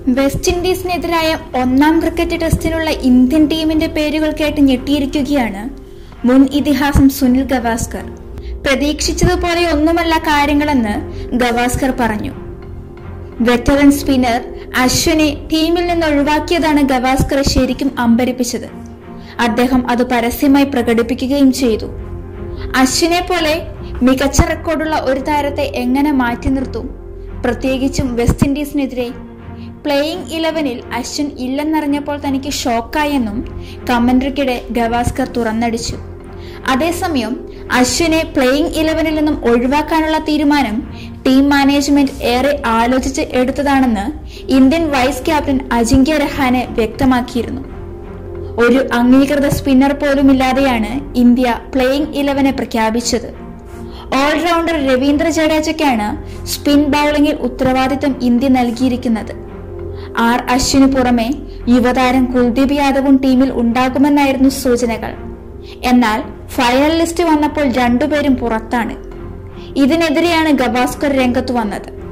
west ഇൻഡീസിനെതിരായ ഒന്നാം cricket ടെസ്റ്റിനുള്ള Indian ടീമിന്റെ പേരുകൾ കേട്ട് ഞെട്ടിയിരിക്കുകയാണ് മുൻ ഇതിഹാസം സുനിൽ ഗവാസ്കർ പ്രതീക്ഷിച്ചതുപോലെ ഒന്നുമല്ല കാര്യങ്ങളെന്ന് ഗവാസ്കർ പറഞ്ഞു വെറ്ററൻ സ്പിന്നർ അശ്വിനെ ടീമിൽ നിന്ന് ഒഴിവാക്കിയതാണ് ഗവാസ്കറെ ശരിക്കും അമ്പരിപ്പിച്ചത് അദ്ദേഹം അത് പരസ്യമായി പ്രകടിപ്പിക്കുകയും ചെയ്തു അശ്വിനെ പോലെ മികച്ച റെക്കോർഡുള്ള ഒരു താരത്തെ എങ്ങനെ മാറ്റി നിർത്തും പ്രത്യേകിച്ചും വെസ്റ്റ് ഇൻഡീസിനെതിരെ പ്ലേയിങ് ഇലവനിൽ അശ്വിൻ ഇല്ലെന്നറിഞ്ഞപ്പോൾ തനിക്ക് ഷോക്കായെന്നും കമന്ററിക്കിടെ ഗവാസ്കർ തുറന്നടിച്ചു അതേസമയം അശ്വിനെ പ്ലേയിങ് ഇലവനിൽ നിന്നും ഒഴിവാക്കാനുള്ള തീരുമാനം ടീം മാനേജ്മെന്റ് ഏറെ ആലോചിച്ച് എടുത്തതാണെന്ന് Indian vice captain Ajinkya Rahane വ്യക്തമാക്കിയിരുന്നു ഒരു അംഗീകൃത സ്പിന്നർ പോലുമില്ലാതെയാണ് ഇന്ത്യ പ്ലേയിങ് ഇലവനെ പ്രഖ്യാപിച്ചത് ഓൾറൗണ്ടർ രവീന്ദ്ര ജഡേജയ്ക്കാണ് സ്പിൻ ബൌളിംഗിൽ ഉത്തരവാദിത്തം ഇന്ത്യ നൽകിയിരിക്കുന്നത് ആർ അശ്വിന് പുറമെ യുവതാരം കുൽദീപ് യാദവും ടീമിൽ ഉണ്ടാകുമെന്നായിരുന്നു സൂചനകൾ എന്നാൽ ഫൈനൽ ലിസ്റ്റ് വന്നപ്പോൾ രണ്ടുപേരും പുറത്താണ് ഇതിനെതിരെയാണ് ഗവാസ്കർ രംഗത്ത് വന്നത്